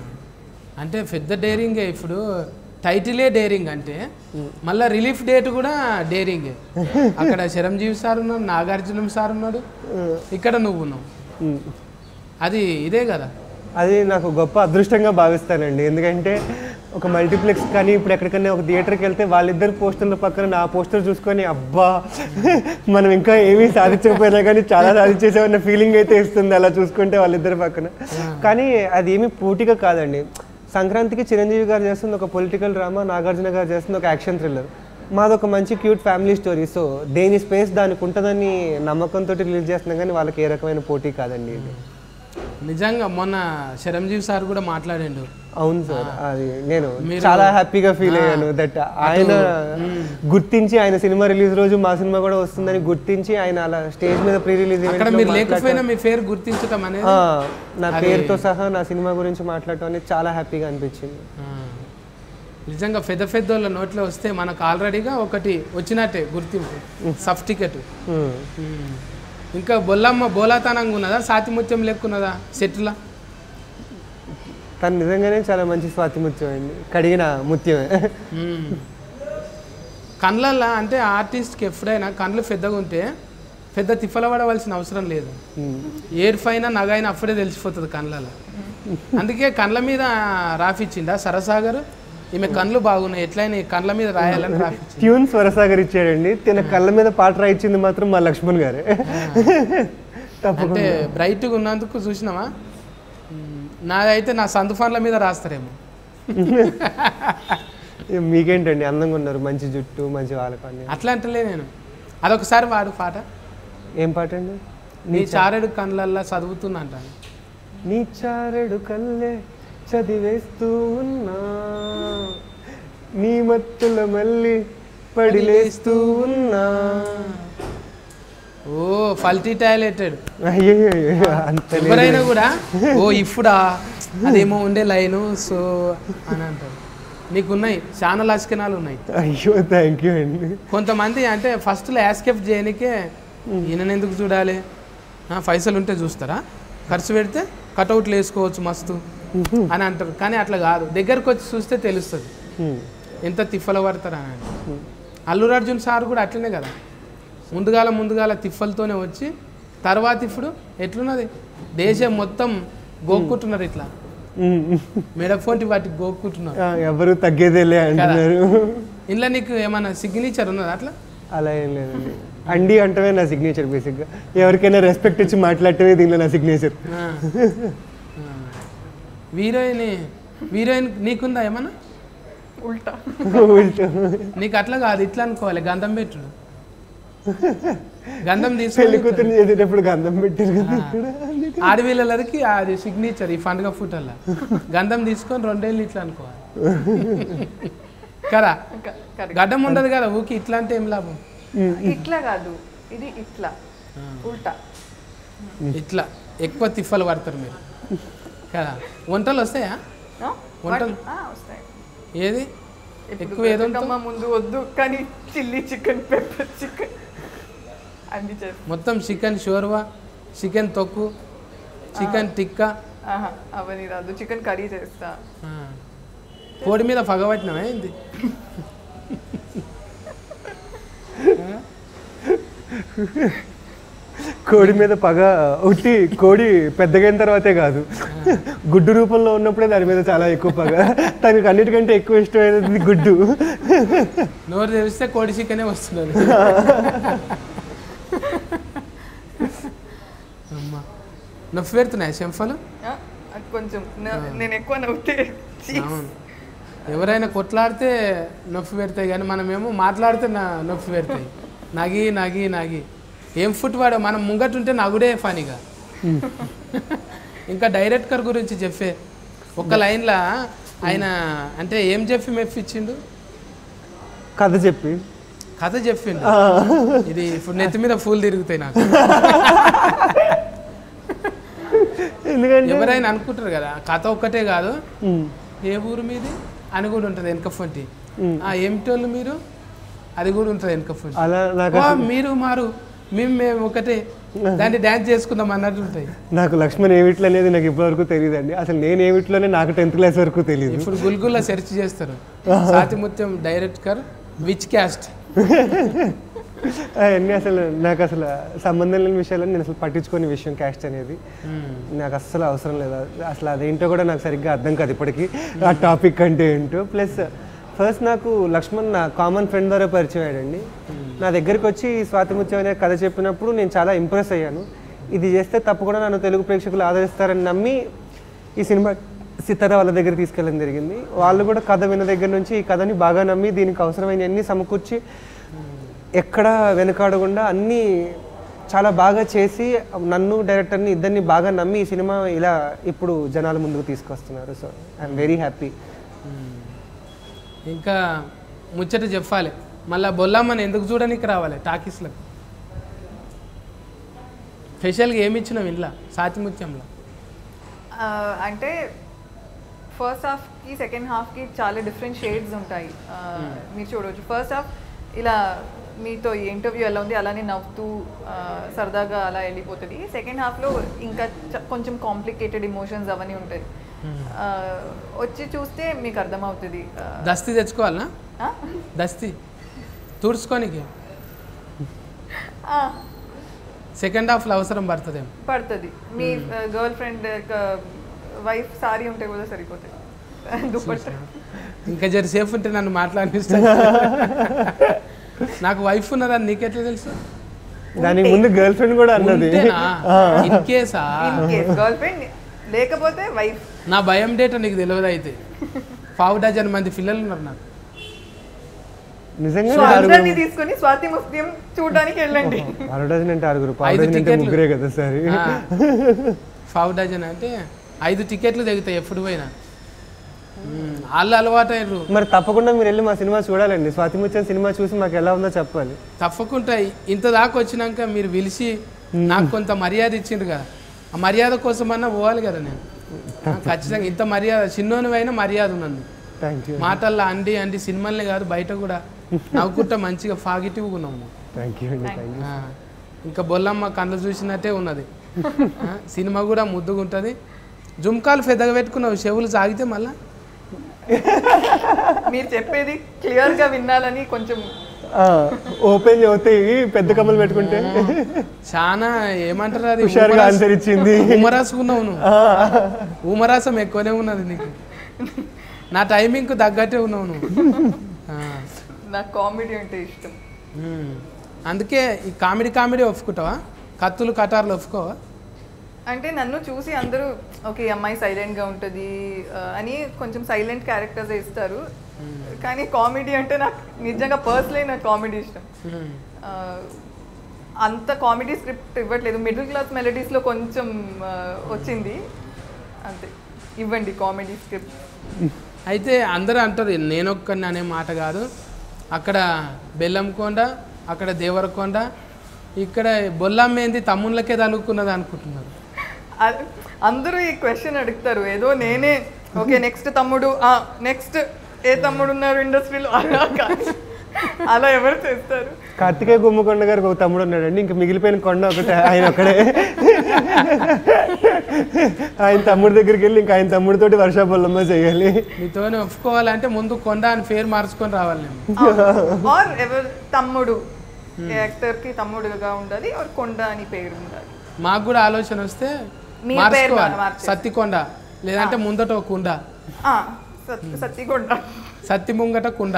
అంటే పెద్ద డేరింగే ఇప్పుడు టైటిలే డేరింగ్ అంటే మళ్ళీ రిలీఫ్ డేట్ కూడా డేరింగే అక్కడ చిరంజీవి సార్ ఉన్నాడు నాగార్జునం సార్ ఉన్నాడు ఇక్కడ నువ్వు ఉన్నావు ఉమ్. అది ఇదే కదా అది నాకు గొప్ప అదృష్టంగా భావిస్తానండి ఎందుకంటే ఒక మల్టీప్లెక్స్ కానీ ఇప్పుడు ఎక్కడికైనా ఒక థియేటర్కి వెళ్తే వాళ్ళిద్దరు పోస్టర్ల పక్కన నా పోస్టర్ చూసుకొని అబ్బా మనం ఇంకా ఏమీ సాధించకపోయినా కానీ చాలా సాధించేసామన్న ఫీలింగ్ అయితే ఇస్తుంది అలా చూసుకుంటే వాళ్ళిద్దరి పక్కన కానీ అది ఏమీ పూర్తిగా కాదండి సంక్రాంతికి చిరంజీవి గారు చేస్తుంది ఒక పొలిటికల్ డ్రామా నాగార్జున గారు చేస్తుంది ఒక యాక్షన్ థ్రిల్లర్ మాది ఒక మంచి క్యూట్ ఫ్యామిలీ స్టోరీ సో దేని స్పేస్ దానికి ఉంటుందని నమ్మకంతో రిలీజ్ చేస్తున్నాం కానీ వాళ్ళకి ఏ రకమైన పోటీ కాదండి ఇది నిజంగా మొన్న చిరంజీవి సార్ కూడా మాట్లాడిండు అవును సార్ అది నేను మీరు- చాలా హ్యాపీగా ఫీల్ అయ్యాను దట్ ఆయన గుర్తించి ఆయన సినిమా రిలీజ్ రోజు మా సినిమా కూడా వస్తుందని గుర్తించి ఆయన అలా స్టేజ్ మీద ప్రీ రిలీజ్ అక్కడ మీరు లేకపోయినా మీ పేరు గుర్తించటం అనేది నా పేరుతో సహా నా సినిమా గురించి మాట్లాడటం అనేది చాలా హ్యాపీగా అనిపించింది ఆ. నిజంగా పెద్ద పెద్ద వాళ్ళ నోట్లో వస్తే మనకు ఆల్రెడీగా ఒకటి వచ్చినట్టే గుర్తింపు సబ్ టికెట్ Hmm. ఇంకా బొల్లమ్మ బోలాతనంగా ఉన్నదా సాతిముత్యం లెక్కున్నదా సెట్లా తను నిజంగానే చాలా మంచి స్వాతి ముత్యం అండి కడిగిన ముత్యమే మ్మ్. కళ్ళల్లో అంటే ఆర్టిస్ట్కి ఎప్పుడైనా కళ్ళు పెద్దగా ఉంటే పెద్ద తిప్పల పడవలసిన అవసరం లేదు ఉమ్. ఏర్ పైన నగైనా అప్పుడే తెలిసిపోతుంది కళ్ళలో అందుకే కళ్ళ మీద రాపిచ్చిందా సరసాగర్ ఈమె కళ్ళు బాగున్నాయి ఎట్లయినా ఈ కళ్ళ మీద రాయాలని రాపిచ్చింది ట్యూన్ స్వరసాగర్ ఇచ్చాడండి తిన కళ్ళ మీద పాట రాయించింది మాత్రం మా లక్ష్మణ్ గారే తప్పకుండా అంటే బ్రైట్గా ఉన్నందుకు చూసినావా మ్మ్. నాదైతే నా సందు ఫన్ల మీద రాస్తారేమో మీకేంటండి అందంగా ఉన్నారు మంచి జుట్టు మంచి వాళ్ళకాన్ని అట్లా అంటలే నేను అదొకసారి వాడు పాట ఏం పాట అండి నీ చారెడు కళ్ళల్లో చదువుతున్నా అంటాను నీ చారెడు కల్లే చదివేస్తూ ఉన్నా నీ మత్తుల మళ్ళీ పడిలేస్తూ ఉన్నా ఓ ఫల్టీ టాయిలెటెడ్ అయ్యో అంత లేదు. ఎవరైనా కూడా ఓ ఇప్పుడా అదేమో ఉండే లైను సో అని అంటారు నీకున్నాయి చాలా లక్షణాలు ఉన్నాయి అయ్యో థ్యాంక్ యూ అండి కొంతమంది అంటే ఫస్ట్లో యాస్కేప్ చేయనికే ఈయనను ఎందుకు చూడాలి ఆ, పైసలు ఉంటే చూస్తారా ఖర్చు పెడితే కటౌట్లు వేసుకోవచ్చు మస్తు అని అంటారు కానీ అట్లా కాదు దగ్గరకు వచ్చి చూస్తే తెలుస్తుంది హ్మ్. ఎంత తిప్పలు పడతారు అని అల్లు అర్జున్ సార్ కూడా అట్లనే కదా ముందుగాల ముందుగాల తిప్పలతోనే వచ్చి తర్వాత ఇప్పుడు ఎట్లున్నది దేశం మొత్తం గోక్కుంటున్నారు ఇట్లా హ్మ్. మెడఫోంటి వాటికి గోక్కుంటున్నారు ఆ, ఎవరు తగ్గేదేలే అంటున్నారు ఇంట్లో నీకు ఏమైనా సిగ్నేచర్ ఉన్నదా అట్లా అలా ఏం లేదండి అండి అంటమే నా సిగ్నేచర్ బేసిక్గా ఎవరికైనా రెస్పెక్ట్ ఇచ్చి మాట్లాడటమే దీనిలో నా సిగ్నేచర్ ఆ. ఆ. హీరోయిన్ హీరోయిన్ నీకుందా ఏమన్నా ఉల్టా నీకు అట్లా కాదు ఇట్లా అనుకోవాలి గంధం పెట్టుడు గంధం పెళ్లి తీసుకొని కూతురు చేసేటప్పుడు గంధం పెట్టారు కదా ఇక్కడ ఆడవిల్లలకి అది సిగ్నేచర్ ఈ పండుగ ఫోటోలో గంధం తీసుకొని రెండేళ్ళు ఇట్లా అనుకోవాలి కదా కరెక్ట్ గడ్డం ఉండదు కదా ఊకి ఇట్లా అంటే ఏం లాభం ఇట్లా కాదు ఇది ఇట్లా ఉల్టా ఇట్లా ఎక్కువ తిప్పలు పడతారు మీరు కదా వంటలు వస్తాయా ఆ? వంటలు? ఆ, వస్తాయి ఏది ఇప్పుడు ఎక్కువ ఏదో బతుకమ్మ ముందు వద్దు కానీ చిల్లీ చికెన్ పెప్పర్ చికెన్ అన్ని చేస్తాం మొత్తం చికెన్ షోర్వా చికెన్ తొక్కు చికెన్ టిక్కా ఆహా, అవన్నీ రాదు చికెన్ కర్రీ చేస్తా ఆ. కోడి మీద పగబట్టినావా ఏంది కోడి మీద పగ ఉట్టి కోడి పెద్దగైన తర్వాతే కాదు గుడ్డు రూపంలో ఉన్నప్పుడే దాని మీద చాలా ఎక్కువ పగ తనకి అన్నిటికంటే ఎక్కువ ఇష్టమైనది గుడ్డు నోరు తెరిస్తే కోడి చికెనే వస్తున్నది అమ్మా నొప్పి పెడుతున్నాయి చెంఫలు ఆ, అది కొంచెం న- నేను ఎక్కువ నవ్వుతే cheeks. అవును ఎవరైనా కొట్లాడితే నొప్పి పెడతాయి కానీ మనమేమో మాట్లాడితే నా నొప్పి పెడతాయి నగి నగి నగి ఏం ఫుట్ వాడు మనం ముంగటుంటే నగుడే ఫనీగా ఇంకా డైరెక్టర్ గురించి చెప్పే ఒక లైన్లో ఆయన అంటే ఏం చెప్పి మెప్పించిండు కథ చెప్పి కథ చెప్పిండు ఇది ఇప్పుడు నెత్తి మీద పూలు తిరుగుతాయి నాకు ఎందుకంటే ఎవరైనా అనుకుంటారు కదా కథ ఒక్కటే కాదు ఉమ్, ఏ ఊరు మీది అని కూడా ఉంటుంది వెనక ఫొంటి ఉమ్. ఆ ఏమిటోళ్ళు మీరు అది కూడా ఉంటుంది వెనక ఫొంటి అలా నాకు ఓ, అసలు- మీరు మారు మేము మేము ఒకటే దాన్ని డ్యాన్స్ చేసుకుందాం అన్నట్టు ఉంటాయి నాకు లక్ష్మణ్ ఏమిట్లు అనేది నాకు ఇప్పటివరకు తెలియదండి అసలు నేను ఏమిట్లోనే నాకు టెన్త్ క్లాస్ వరకు తెలియదు ఇప్పుడు గుల్గుల్లా సెర్చ్ చేస్తారు సాతిముత్యం డైరెక్టర్ విచ్ క్యాస్ట్ అవన్నీ అసలు నాకు అసలు సంబంధం లేని విషయాలని నేను అసలు పట్టించుకోని విషయం క్యాస్ట్ అనేది నాకు అస్సలు అవసరం లేదు అసలు అదేంటో కూడా నాకు సరిగ్గా అర్థం కాదు ఇప్పటికీ ఆ టాపిక్ అంటే ఏంటో ప్లస్ ఫస్ట్ నాకు లక్ష్మణ్ నా కామన్ ఫ్రెండ్ ద్వారా పరిచయం అయ్యాడండి నా దగ్గరికి వచ్చి స్వాతిముత్యం అనే కథ చెప్పినప్పుడు నేను చాలా ఇంప్రెస్ అయ్యాను ఇది చేస్తే తప్పకుండా నన్ను తెలుగు ప్రేక్షకులు ఆదరిస్తారని నమ్మి ఈ సినిమా సితారా వాళ్ళ దగ్గర తీసుకెళ్ళడం జరిగింది వాళ్ళు కూడా కథ విన్న దగ్గర నుంచి ఈ కథని బాగా నమ్మి దీనికి అవసరమైన అన్ని సమకూర్చి ఎక్కడ వెనుకాడకుండా అన్నీ చాలా బాగా చేసి నన్ను డైరెక్టర్ని ఇద్దరిని బాగా నమ్మి ఈ సినిమా ఇలా ఇప్పుడు జనాల ముందుకు తీసుకొస్తున్నారు సో ఐఎమ్ వెరీ హ్యాపీ ఇంకా ముచ్చట చెప్పాలి మళ్ళా బొల్లమ్మని ఎందుకు చూడడానికి రావాలి టాకీస్లకు స్పెషల్గా ఏమి ఇచ్చినావు ఇంట్లో సాతిముత్యంలో ఆ, అంటే ఫస్ట్ హాఫ్కి సెకండ్ హాఫ్కి చాలా డిఫరెంట్ షేడ్స్ ఉంటాయి ఆ, మీరు చూడవచ్చు ఫస్ట్ హాఫ్ ఇలా మీతో ఈ ఇంటర్వ్యూ ఎలా ఉంది అలానే నవ్వుతూ ఆ, సరదాగా అలా వెళ్ళిపోతుంది సెకండ్ హాఫ్లో ఇంకా చ- కొంచెం కాంప్లికేటెడ్ ఇమోషన్స్ అవన్నీ ఉంటాయి ఆ, వచ్చి చూస్తే మీకు అర్థమవుతుంది ఆ, దస్తి తెచ్చుకోవాలనా ఆ? దస్తి తుడుచుకోనికి ఆ, సెకండ్ హాఫ్లో అవసరం పడుతుందేమో పడుతుంది మీ గర్ల్ ఫ్రెండ్ వైఫ్ సారీ ఉంటే కూడా సరిపోతుంది దుప్పట్ట ఇంకా జర సేఫ్ ఉంటే నన్ను మాట్లాడిస్తాను నాకు వైఫ్ ఉన్నదని నీకెట్లా తెలుసు దానికి ముందు గర్ల్ ఫ్రెండ్ కూడా అన్నది ఇన్ కేసా ఇన్ కేస్ గర్ల్ ఫ్రెండ్ లేకపోతే వైఫ్ నా భయం డేటా నీకు తెలియదు అయితే పావు డజన్ మంది పిల్లలు ఉన్నారు నాకు నిజంగా సో అందరినీ తీసుకొని స్వాతి ముస్లిం చూడడానికి వెళ్ళండి అరడజన్ అంటే ఆరుగురు పావు ఐదు డజన్ అంటే టికెట్లు. ముగ్గురే కదా సార్ ఆ, పావు డజన్ అంటే ఐదు టికెట్లు తెగుతాయి ఎప్పుడు పోయినా మ్మ్. వాళ్ళు అలవాటు అయ్యారు మరి తప్పకుండా మీరు వెళ్ళి మా సినిమా చూడాలండి స్వాతి ముత్యం సినిమా చూసి మాకు ఎలా ఉందో చెప్పాలి తప్పకుండా ఇంత దాకా వచ్చినాక మీరు పిలిచి నాకు కొంత మర్యాద ఇచ్చిండ్రు కదా ఆ మర్యాద కోసమన్నా పోవాలి కదా నేను ఆ, ఖచ్చితంగా ఇంత మర్యాద చిన్నోనివైనా మర్యాద ఉన్నది థ్యాంక్ యూ మాటల్లో అండి అండి సినిమాలనే కాదు బయట కూడా నవ్వుకుంటా మంచిగా ఫాగిటివ్గా ఉన్నాము థ్యాంక్ యూ అండి థ్యాంక్ యూ ఆ, ఇంకా బొల్లమ్మ కళ్ళు చూసినట్టే ఉన్నది ఆ, సినిమా కూడా ముద్దుగా ఉంటుంది జుమ్కాలు పెద్దగా పెట్టుకున్నావు చెవులు సాగితే మళ్ళా మీరు చెప్పేది క్లియర్ గా వినాలని కొంచెం ఓపెన్ అవుతాయి పెద్ద కమ్మలు పెట్టుకుంటే చాలా ఏమంటారు అది హుషారుగా ఆన్సర్ ఇచ్చింది ఉమరాసుకున్నావు నువ్వు ఉమరాసం ఎక్కువనే ఉన్నది నీకు నా టైమింగ్కు తగ్గట్టే ఉన్నావు నువ్వు ఆ, నాకు కామెడీ అంటే ఇష్టం ఉమ్. అందుకే ఈ కామెడీ కామెడీ ఒప్పుకుంటావా కత్తులు కటార్లు ఒప్పుకోవా అంటే నన్ను చూసి అందరూ ఓకే ఈ అమ్మాయి సైలెంట్ గా ఉంటుంది ఆ, అని కొంచెం సైలెంట్ క్యారెక్టర్స్ ఇస్తారు కానీ కామెడీ అంటే నాకు నిజంగా పర్సనలీ నాకు కామెడీ ఇష్టం ఉమ్. ఆ, అంత కామెడీ స్క్రిప్ట్ ఇవ్వట్లేదు మిడిల్ క్లాస్ మెలడీస్లో కొంచెం ఆ, వచ్చింది అంతే ఇవ్వండి కామెడీ స్క్రిప్ట్ అయితే అందరూ అంటారు నేనొక్కని అనే మాట కాదు అక్కడ బెల్లంకొండ అక్కడ దేవరకొండ ఇక్కడ బొల్లమ్మేంది తమ్ముళ్ళకే తలుక్కున్నది అనుకుంటున్నారు అ- అందరూ ఈ క్వశ్చన్ అడుగుతారు ఏదో నేనే ఓకే నెక్స్ట్ తమ్ముడు నెక్స్ట్ ఏ తమ్ముడు ఉన్నారు ఇండస్ట్రీలో అలా కాదు. అలా ఎవరు చేస్తారు కార్తికేయ గుమ్మకొండ గారికి ఒక తమ్ముడు ఉన్నాడండి ఇంకా మిగిలిపోయిన కొండ ఒకటే ఆయన ఒక్కడే ఆయన తమ్ముడి దగ్గరికి వెళ్ళి ఇంకా ఆయన తమ్ముడితోటి వర్షాపల్లమ్మ చేయాలి మీతో ఒప్పుకోవాలంటే ముందు కొండ అని పేరు మార్చుకొని రావాలి నేను ఆర్ ఎవరు తమ్ముడు ఏ యాక్టర్ కి తమ్ముడుగా ఉండాలి ఆర్ కొండ అని పేరు ఉండాలి మాకు కూడా ఆలోచన వస్తే మీ పేరు మార్చుకోవాలి మార్చేసి. సత్తికొండ లేదంటే ముందట ఒక కుండ ఆ, సత్- సత్తికొండ సత్తి ముంగట కుండ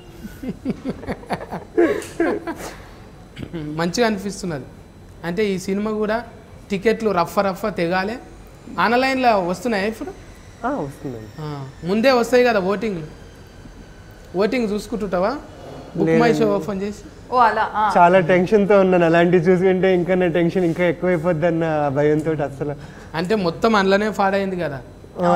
మంచిగా అనిపిస్తున్నది అంటే ఈ సినిమా కూడా టికెట్లు రఫ రఫ తెగాలే ఆన్లైన్లో వస్తున్నాయి ఇప్పుడు ఆ, వస్తుందండి ఆ, ముందే వస్తాయి కదా ఓటింగ్లు ఓటింగ్ చూసుకుంటుంటావా బుక్ మై షో ఓపెన్ చేసి ఓ అలా ఆ. చాలా టెన్షన్ తో ఉన్నాను అలాంటివి చూసుకుంటే ఇంకా నా టెన్షన్ ఇంకా ఎక్కువైపోద్ది అన్న భయంతో అసలు అంటే మొత్తం అందులోనే పాడైంది కదా ఆ,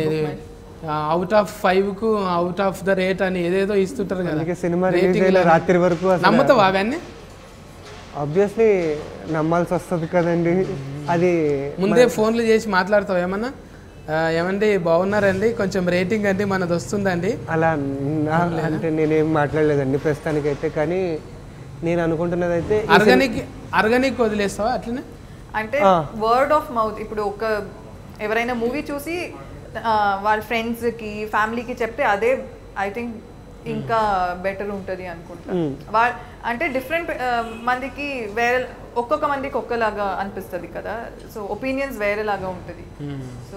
అవుట్ ఆఫ్ ఫైవ్ కు అవుట్ ఆఫ్ ద రేట్ అని ఏదేదో ఇస్తుంటారు కదా అందుకే సినిమా రిలీజ్ Rating అయిన లని. రాత్రి వరకు అసలు నమ్ముతావా అవన్నీ ఆబ్వియస్లీ నమ్మాల్సి వస్తుంది కదండి అది ముందే ఫోన్లు చేసి మాట్లాడతావు ఏమన్నా ఆ, ఏమండి బాగున్నారండి కొంచెం రేటింగ్ అండి మనది వస్తుందండి అలా నా- అంటే నేనేం మాట్లాడలేదండి ప్రస్తుతానికైతే కానీ నేను అనుకుంటున్నది అయితే ఆర్గానిక్ ఆర్గానిక్ వదిలేస్తావా అట్లనే అంటే ఆ. వర్డ్ ఆఫ్ మౌత్ ఇప్పుడు ఒక ఎవరైనా మూవీ చూసి ఆ, వాళ్ళ ఫ్రెండ్స్కి ఫ్యామిలీకి చెప్తే అదే ఐ థింక్ ఇంకా బెటర్ ఉంటుంది అనుకుంటా Mm. వాళ్ళ అంటే డిఫరెంట్ మందికి వేరే ఒక్కొక్క మందికి ఒక్కలాగా అనిపిస్తుంది కదా సో ఒపీనియన్స్ వేరేలాగా ఉంటుంది సో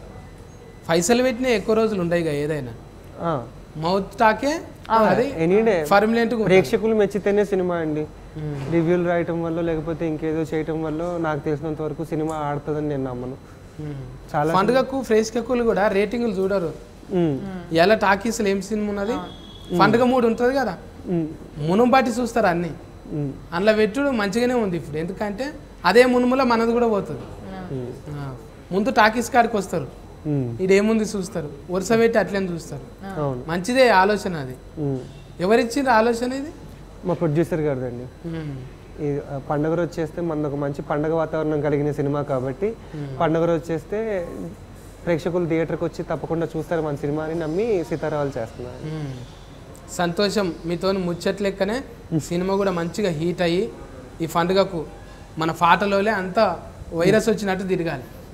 పైసలు పెట్టినా ఎక్కువ రోజులు ఉండయి కదా ఏదైనా మౌత్ టాకే అది ఎనీ డే పర్మనెంట్ ప్రేక్షకులు మెచ్చితేనే సినిమా అండి రివ్యూలు రాయటం వల్ల లేకపోతే ఇంకేదో చేయటం వల్ల నాకు తెలిసినంత వరకు సినిమా ఆడుతుందని నేను నమ్మను చాలా పండుగకు ఫ్రెష్ కక్కులు కూడా రేటింగ్లు చూడరు ఉమ్, ఎలా టాకీస్లో ఏం సినిమా ఉన్నది పండుగ మూడు ఉంటుంది కదా ఉమ్, మునుము బట్టి చూస్తారు అన్ని ఉమ్, అందులో పెట్టుడు మంచిగానే ఉంది ఇప్పుడు ఎందుకంటే అదే మునుములో మనది కూడా పోతుంది ఉమ్, ఆ, ముందు టాకీస్ కాడికి వస్తారు ఉమ్, ఇదేముంది చూస్తారు వరుస పెట్టి అట్లనే చూస్తారు అవును మంచిదే ఆలోచన అది ఉమ్. ఎవరిచ్చిండ్రు ఆలోచన ఇది మా ప్రొడ్యూసర్ గారిదండి ఉమ్. ఈ ఆ, పండగ రోజు చేస్తే మనది ఒక మంచి పండగ వాతావరణం కలిగిన సినిమా కాబట్టి పండగ రోజు చేస్తే ప్రేక్షకులు థియేటర్కి వచ్చి తప్పకుండా చూస్తారు మన సినిమా అని నమ్మి సీతారావాలు చేస్తున్నారు ఉమ్. సంతోషం మీతో ముచ్చట్ లెక్కనే సినిమా కూడా మంచిగా హీట్ అయ్యి ఈ పండుగకు మన పాటలోనే అంతా వైరస్ వచ్చినట్టు తిరగాలి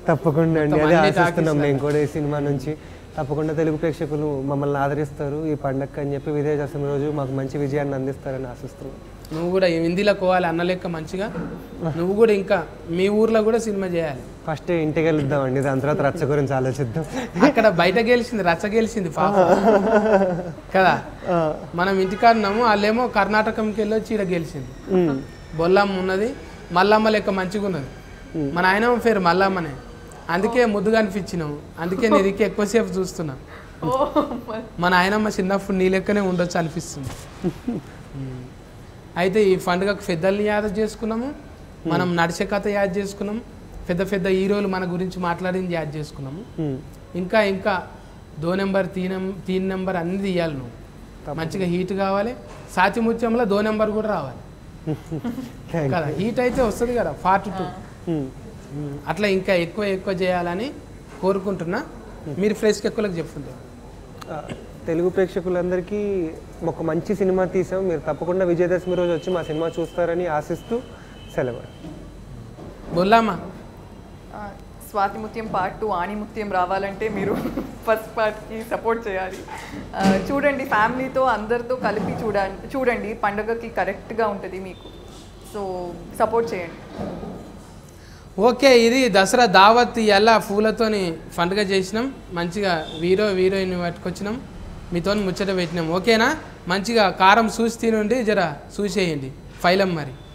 తప్పకుండా అండి మొత్తం అదే అన్ని ఆశిస్తున్నాం టాకీస్లలో. మేము కూడా ఈ సినిమా నుంచి తప్పకుండా తెలుగు ప్రేక్షకులు మమ్మల్ని ఆదరిస్తారు ఈ పండగ అని చెప్పి విజయ దశమి రోజు మాకు మంచి విజయాన్ని అందిస్తారని ఆశిస్తున్నాం నువ్వు కూడా హిందీలో పోవాలి అన్న లెక్క మంచిగా నువ్వు కూడా ఇంకా మీ ఊర్లో కూడా సినిమా చేయాలి ఫస్ట్ ఇంటికి వెళ్దామండి దాని తర్వాత రచ్చ గురించి ఆలోచిద్దాం అక్కడ బయట గెలిచింది రచ్చ గెలిచింది పాప కదా మనం ఇంటికాడ ఉన్నాము వాళ్ళేమో కర్ణాటకంకి వెళ్ళి వచ్చి ఈడ గెలిచింది ఉమ్. బొల్లమ్మ ఉన్నది మల్లమ్మ లెక్క మంచిగా ఉన్నది మన ఆయన పేరు మల్లమ్మనే అందుకే ముద్దుగా అనిపించినాము అందుకే నీ దిక్కు ఎక్కువసేపు చూస్తున్నా మన ఆయనమ్మ చిన్నప్పుడు నీ లెక్కనే ఉండొచ్చు అనిపిస్తుంది ఉమ్. అయితే ఈ పండుగకు పెద్దల్ని యాద చేసుకున్నాము మనం నడిచే కథ యాద్ చేసుకున్నాం పెద్ద పెద్ద హీరోలు మన గురించి మాట్లాడింది యాద్ చేసుకున్నాము ఉమ్. ఇంకా ఇంకా దో నెంబర్ తీ నెంబర్ తీన్ నెంబర్ అన్ని తీయాలి నువ్వు మంచిగా హీట్ కావాలి సాతి ముత్యంలో దో నెంబర్ కూడా రావాలి Thank కదా హీట్ అయితే వస్తుంది కదా ఫార్టీ టూ ఉమ్. అట్లా ఇంకా ఎక్కువ ఎక్కువ చేయాలని కోరుకుంటున్నా మీరు ఫ్రెష్కి ఎక్కువలకు చెప్తుంటారు ఆ, తెలుగు ప్రేక్షకులందరికీ ఒక మంచి సినిమా తీసాం మీరు తప్పకుండా విజయదశమి రోజు వచ్చి మా సినిమా చూస్తారని ఆశిస్తూ సెలవు బొల్లామా ఆ, స్వాతిముత్యం పార్ట్ టూ ఆణిముత్యం రావాలంటే మీరు ఫస్ట్ పార్ట్కి సపోర్ట్ చేయాలి ఆ, చూడండి ఫ్యామిలీతో అందరితో కలిపి చూడండి చూడండి పండుగకి కరెక్ట్గా ఉంటుంది మీకు సో సపోర్ట్ చేయండి ఓకే ఇది దసరా దావత్ ఎలా పూలతోని పండుగ చేసినాం మంచిగా వీరో హీరోయిన్ పట్టుకొచ్చినాం మీతో ముచ్చట పెట్టినాం ఓకేనా మంచిగా కారం చూసి తినండి జర చూసేయండి ఫైలం మరి